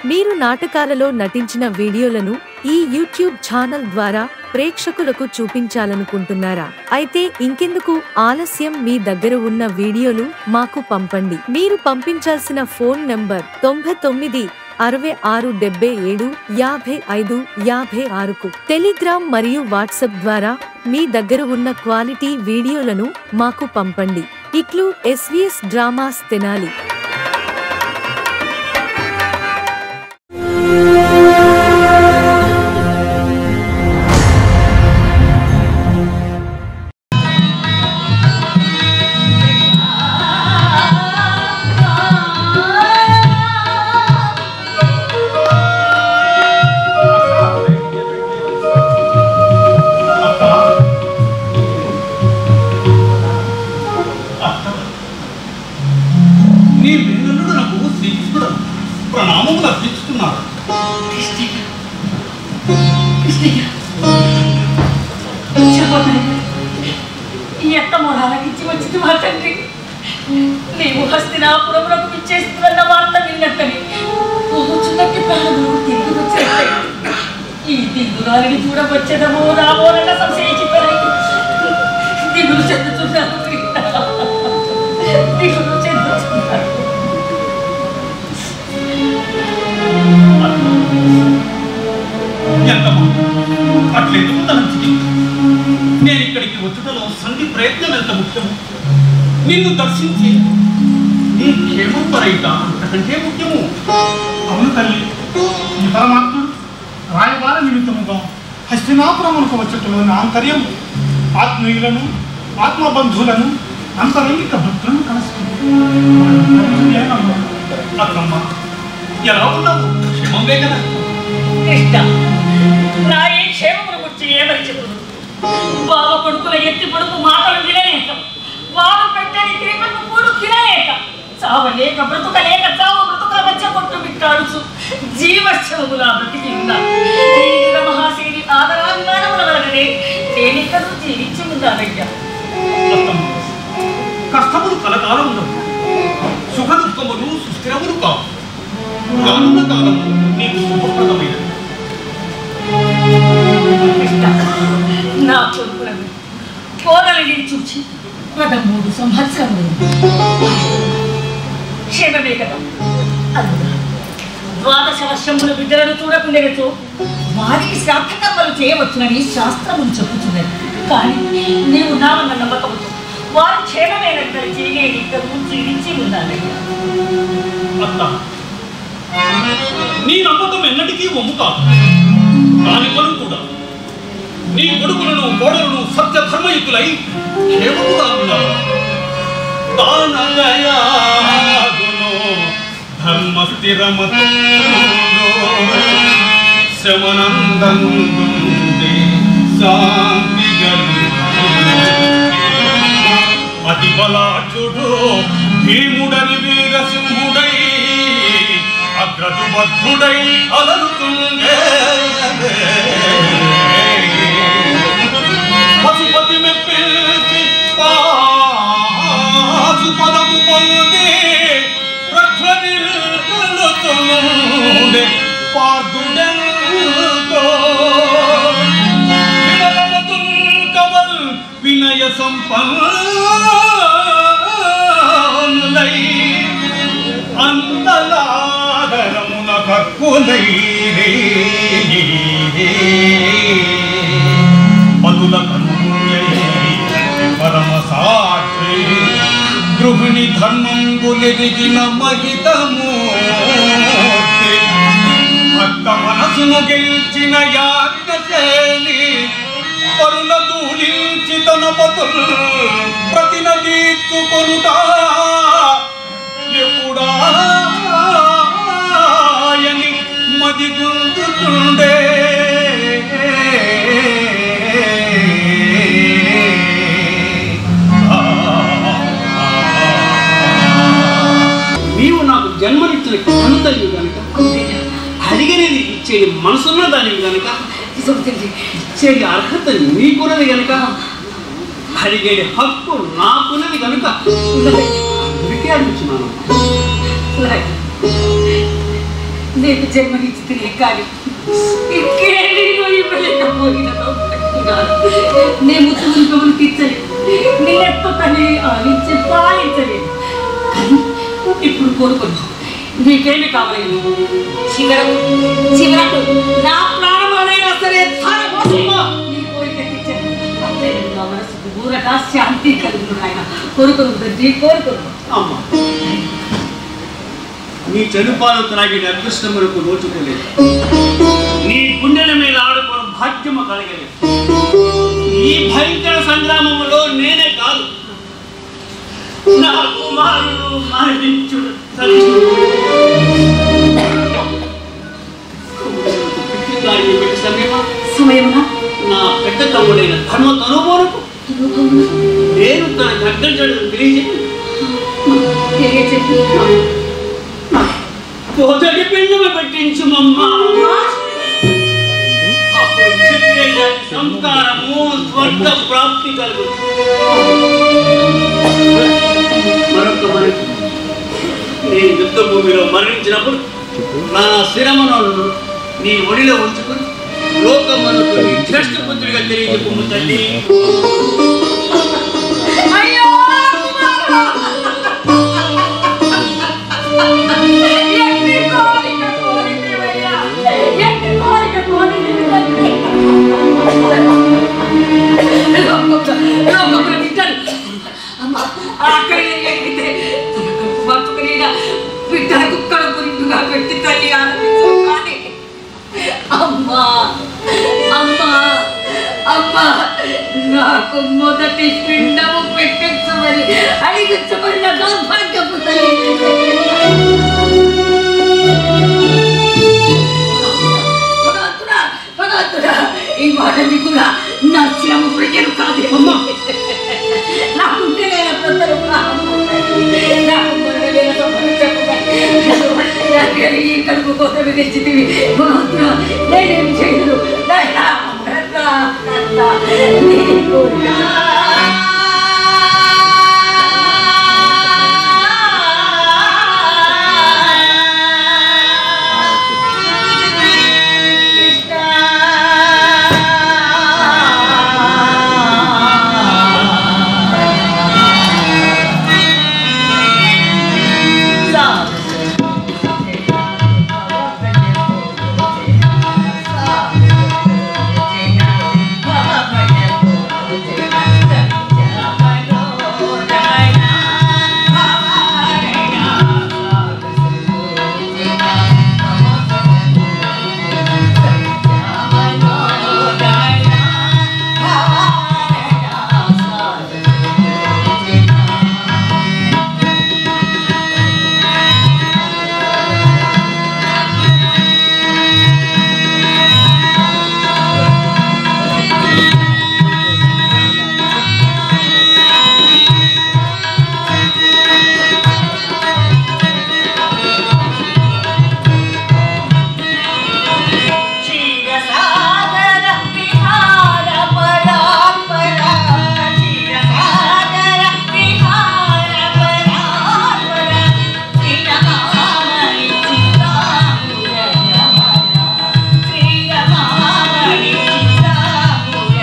మీరు నాటకాలలో నటించిన వీడియోలను ఈ యూట్యూబ్ ఛానల్ ద్వారా ప్రేక్షకులకు చూపించాలనుకుంటున్నారా అయితే ఇంకెందుకు ఆలస్యం మీ దగ్గర ఉన్న వీడియోలు మాకు పంపండి మీరు పంపించాల్సిన ఫోన్ నంబర్ తొంభై తొమ్మిది అరవై ఆరు డెబ్బై ఏడు యాభై ఐదు యాభై ఆరుకు టెలిగ్రామ్ మరియు వాట్సాప్ ద్వారా మీ దగ్గర ఉన్న క్వాలిటీ వీడియోలను మాకు పంపండి ఇట్లు ఎస్వీఎస్ డ్రామాస్ తెనాలి నీ మేనల్లుడు నాకు శ్రీకృష్ణుడు ప్రణామములు అర్పించుకున్నాడు కృష్ణయ్య కృష్ణయ్య చెప్పనయ్య ఈ ఎత్త మొరాలకిచ్చి వచ్చింది మా తండ్రి నీవు హస్తినాపురములకు విచ్చేస్తున్న వార్త విన్నట్టని పోచున్నట్టు ప్రాణములు తిరిగి వచ్చాయి ఈ దిగురాలిని చూడవచ్చేదమో రాబోనన్న సంశయించిపోయి దిగులు చెందుతున్నాను దిగులు చెందుతున్నాను ఎంతమా అట్లెందుకు తలంచి నేను ఇక్కడికి వచ్చుటలో సంధి ప్రయత్నం ఎంత ముఖ్యము నిన్ను దర్శించి నీ క్షేమం పరైట అంతకంటే ముఖ్యము అవును తల్లి ఈ పరమాత్ముడు రాయబార నిమిత్తముగా హస్తినాపురమునకు వచ్చటలోని ఆంతర్యం ఆత్మీయులను ఆత్మబంధువులను అంతరంగిక భక్తులను కలుస్తుంది అక్కమ్మ ఎలా ఉన్నావు క్షేమంగా కదా కృష్ణ నా ఈ క్షేమమును గురించి ఏమని చెప్పుదు బావ కొడుకుల ఎత్తి పొడుపు మాటలు వినలేక వాడు పెట్టని క్రీమను మూడు తినలేక చావలేక బ్రతుకలేక చావు బ్రతుకుల మధ్య కొట్టు బిట్టాడుచు జీవశ్చవములా బ్రతికి ఉన్నా నీల మహాశైలి ఆదరాభిమానముల వలననే నేనిక్కడూ జీవించి ఉన్నానయ్యా అత్తమ్మ కష్టములు కలకాలం ఉండవు సుఖ దుఃఖములు సుస్థిరములు కావు రానున్న కాలము నీకు శుభప్రదమైనది కృష్ణ నా కొడుకులను కోడలిని చూచి పదమూడు సంవత్సరములు క్షేమమే కదా అందుగా ద్వాదశ వర్షముల బిడ్డలను చూడకుండేచో వారికి శ్రాద్ధకర్మలు చేయవచ్చునని శాస్త్రములు చెప్పుతున్నది కానీ నీవు నావన్న నమ్మకంతో వారు క్షేమమైన కలిసి నేను ఇక్కడ జీవించి ఉన్నానయ్యా అత్త నీ నమ్మకం ఎన్నటికీ ఒమ్ము కాదు దాని పను కూడా నీ కొడుకులను కోడలను సత్య ధర్మయుతులై క్షేమముగా ఉన్నారు దానదయాగును ధర్మ స్థిరమతో శమనందందుంది శాంతి అతి బలాఢ్యుడు భీముడని వీరసింహుడై అగ్రజుబద్ధుడై అలరుతుండే పశుపతి మెప్పించి పాశుపదము పొంది ప్రజ్వలిల్లుతుండే పార్థుడెంతో వినయమతుల్ కవల్ వినయ సంపన్నులై అంతలాదరమున కక్కులై పదుల కన్నులై పరమ సాక్షి గృహిణి ధర్మంబులెదిగిన మహితము భక్త మనసును గెలిచిన యాజ్ఞశేలి పరుల దూలించి తన పతులు ప్రతినదీర్చుకొనుట ఎప్పుడాయని మది గుందుతుండే నీవు నాకు జన్మనిచ్చిన కనుతల్లి గనుక అడిగినది ఇచ్చే మనసున్న దానివి గనుక ఇచ్చే అర్హత నీకున్నది గనుక అడిగేది హక్కు నాకున్నది గనుక అందుకే అడుగుతున్నాను నీకు జన్మనిచ్చి కానీ ఇంకేమీ ఇవ్వలేకపోయినాను నీ ముత్తు మునిపములు తీర్చలేదు నీ ఎత్తుకని ఆలించి పాలించలేదు కానీ ఇప్పుడు కోరుకున్నా నీకేమి కావాలి చివరకు చివరకు నా ప్రాణమాలైనా సరే ధారపోసి నీ కోరిక తీర్చాను అప్పుడే నా మనసుకు ఊరట శాంతి కలుగును ఆయన కోరుకును తండ్రి కోరుకును అమ్మ నీ చెడుపాలు త్రాగిన అదృష్టం వరకు నోచుకోలేదు నీ గుండెల మీద ఆడుకోవడం భాగ్యము కలగలేదు ఈ భయంకర సంగ్రామంలో నేనే కాదు నా కుమారుడు మరణించుడు దానికి పెట్టి సమయమా సమయమున నా పెద్ద తమ్ముడైన ధర్మ తనుబోనకు నేను తన దగ్గర తెలియజేసి తెలియజేసి పోతడి పిండమ పెట్టించుమమ్మా అప్పుడు క్షత్రియ జాతి సంస్కారము స్వర్గ ప్రాప్తి కలుగు మరొక మనకి నేను యుద్ధ భూమిలో మరణించినప్పుడు నా శిరమును నీ ఒడిలో ఉంచుకుని లోకమ్మకు నీ శ్రేష్ఠ పుత్రుడిగా తెలియజెప్పు తల్లి అయ్యో ఎన్ని కోరిక కోరితివయ్యా ఎన్ని కోరిక కోరితివి లోకముల బిడ్డలు అమ్మ అక్కడ ఎక్కితే తనకు బతుకునేగా బిడ్డలకు కడుపు నిండుగా పెట్టి తల్లి ఆనందించు కానీ అమ్మా అమ్మా అమ్మా నాకు మొదటి పిండము పెట్టించమని అడిగించబడిన దౌర్భాగ్యపు తల్లి భగవంతుడా, భగవంతుడా, ఈ మాట కూడా నా శ్రమ ప్రజలు కాదేమమ్మా నాకు తెలియని ప్రజలు నాకు మొదలైన సొంతలు చెప్పగా ఈ కడుపు కోసం తెచ్చితివి భగవంతుడా నేనేం చేయను నాయనా, నాయనా, నాయనా, నీకు క్షీరసాగర విహార పరాపర క్షీరసాగర విహార పరాపర శ్రీరమామణి చిత్తాముర శ్రీరమామణి చిత్తాముర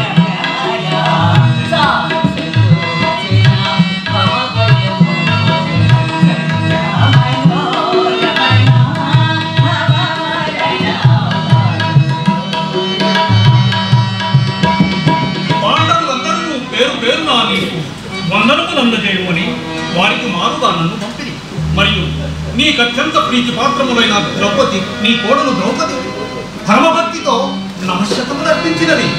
పాండవులందరూ పేరు పేరున నీకు వందనములు అందజేయమని వారికి మారుగా నన్ను పంపిణీ మరియు నీకు అత్యంత ప్రీతి పాత్రములైన ద్రౌపది నీ కోడలు ద్రౌపది ధర్మభక్తితో నమశతములు అర్పించినది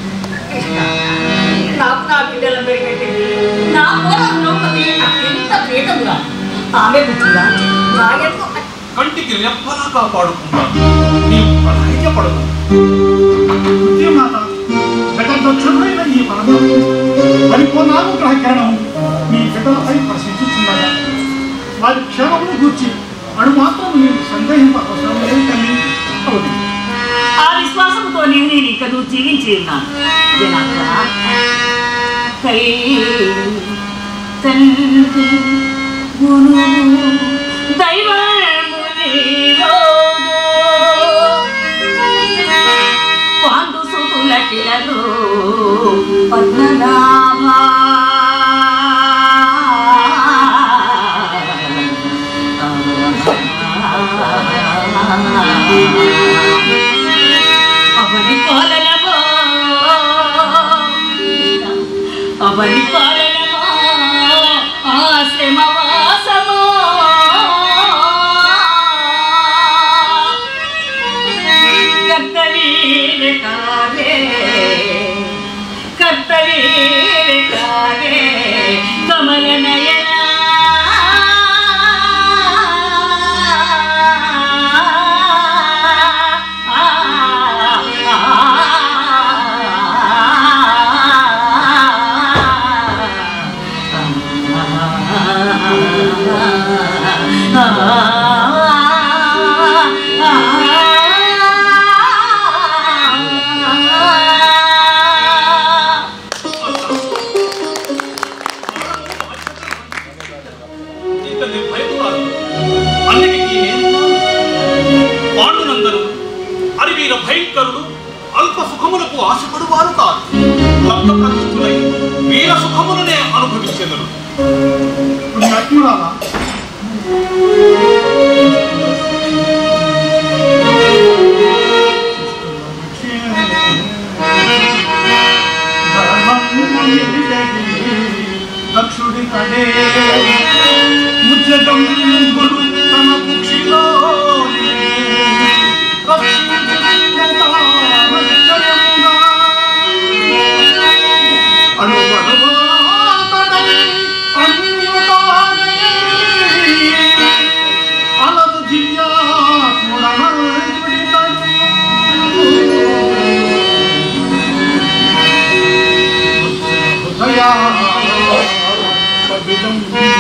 నాకు నా బిడ్డలందరి కంటే నా కూడా ద్రౌపది అత్యంత ప్రేతముగా ఆమె పుట్టిందా నాయకు కంటికి రెప్పలా కాపాడుకుంటాను నీవు అధైర్యపడకు మాత జగద్దక్షుడైన ఈ పరమాత్మ పరిపూర్ణానుగ్రహ కిరణం మీ బిడ్డలపై ప్రశ్నించుతున్నారా వారి క్షేమమును గూర్చి అడు మాత్రం మీరు సందేహింపవసరం లేదు తల్లి అవును ఆ విశ్వాసంతో నేను నేను ఇంకా నువ్వు జీవించి ఉన్నాను జనార్దన. కై తండ్రి గురువు దైవము నీవోదో. అవని పాలనమా అవని పాలనమా ఆశ్రమవాసమా కర్తవీరే కావే కర్తవీరే కావే కమల నయనా ఇతన్ని భయపడాలి అన్నిటికీ నేనున్నాను పాండునందను అరివీర భయంకరుడు అల్ప సుఖములకు ఆశపడువారు కాదు లబ్ధ ప్రతిష్ఠులై వీర సుఖములనే అనుభవించెదరు పుణ్యాత్మురాలా దక్షుడి కడే ముజ్జగంబుడు తన కుక్షిలో అలదు జిల్లా దయా పవిత్రం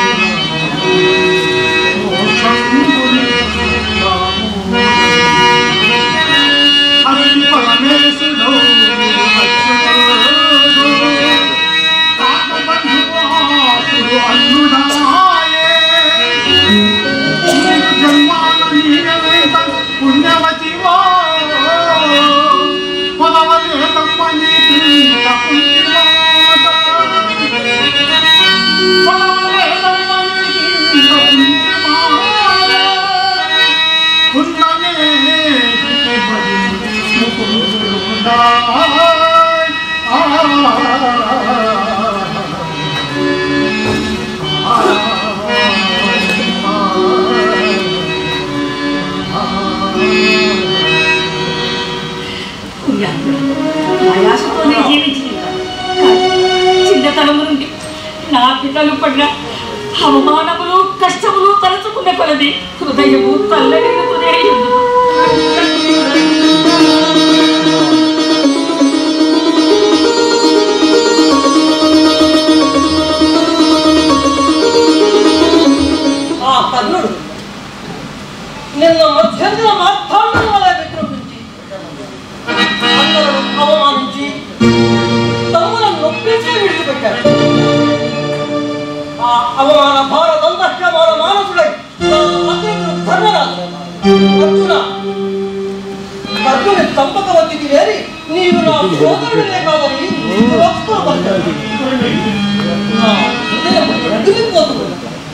హరి పరమేశ్వరుడు కాకబంధువాపుడు అల్లుడాయే జన్మాన నీయవేత పుణ్యవతివో పదవలేతమ్మ నీ ప్రియ పుణ్యమాత పదవలేతమ్మ నీ ప్రియ పుణ్యమాత పుణ్యమే బడి ముకుందాయ్ ఆ ప్రయాసతోనే జీవించింది చిన్నతనము నుండి నా పితలు పడిన అవమానములు కష్టములు తలుచుకున్న కొలది హృదయము తల్లడిల్లుతూనే ఉంది. ఆ కర్ణుడు నిన్న మధ్యంతర మార్తాండం వల్ల విక్రమించి అందరూ అవమానించి తమ్ములను నొప్పించి విడిచిపెట్టారు ఆ అవమాన భారతంతక్షమాన మానసుడై నా అగ్రకుడు ధర్మరాజు అర్జున కర్ణుని చంపకవతికి వేరి నీవు నా సోదరుడినే కాదని నీకు వస్త్రం పలికాడు. నా హృదయం రగిలిపోతుంది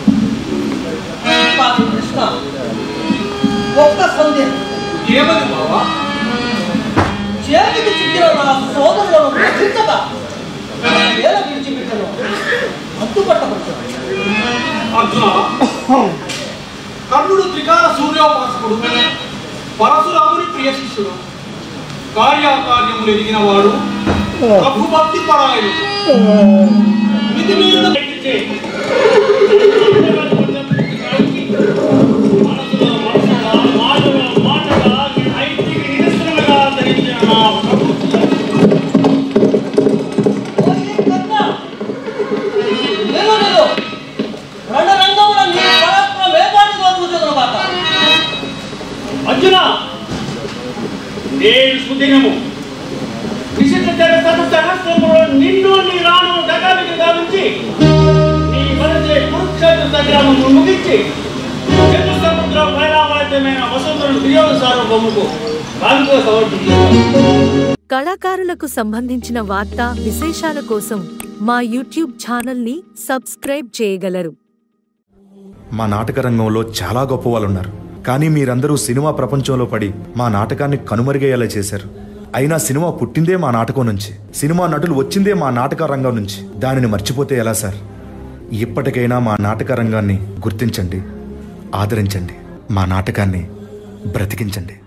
పాపి కృష్ణ ఒక్క సందేహం ఏమని బావా చేతికి చిక్కిన నా సోదరులను రక్షించక వేల విడిచిపెట్టను అడ్డుపట్టబడుతున్నాను అర్జున కర్ణుడు త్రికాల సూర్యోపాసకుడు పరశురాముని ప్రియ శిష్యుడు కార్యాకార్యములు ఎదిగిన వాడు ప్రభుభక్తి పరాయణుడు మితిమీరిన వ్యక్తిచే ఓయే కర్ణ నేను నేను రణరంగమున నీ పరాక్రమ వేగాన్ని చూసేదను కాక అర్జున నేను సుదినము విశిష్ట జగత్తు సహస్రములో నిన్ను నీ రాణును గతానికి గావించి నీ మనసే కురుక్షేత్ర సంగ్రామము ముగించి చంద్ర సముద్ర వైరావాద్యమైన వసుంధరుడు దుర్యోధన సార్వభౌముకు రాజుకో సమర్పించారు కళాకారులకు సంబంధించిన వార్తా విశేషాల కోసం మా యూట్యూబ్ ఛానల్ని సబ్స్క్రైబ్ చేయగలరు మా నాటక రంగంలో చాలా గొప్ప వాళ్ళు ఉన్నారు కానీ మీరందరూ సినిమా ప్రపంచంలో పడి మా నాటకాన్ని కనుమరుగయ్యేలా చేశారు అయినా సినిమా పుట్టిందే మా నాటకం నుంచి సినిమా నటులు వచ్చిందే మా నాటక రంగం నుంచి దానిని మర్చిపోతే ఎలా సార్ ఇప్పటికైనా మా నాటక రంగాన్ని గుర్తించండి ఆదరించండి మా నాటకాన్ని బ్రతికించండి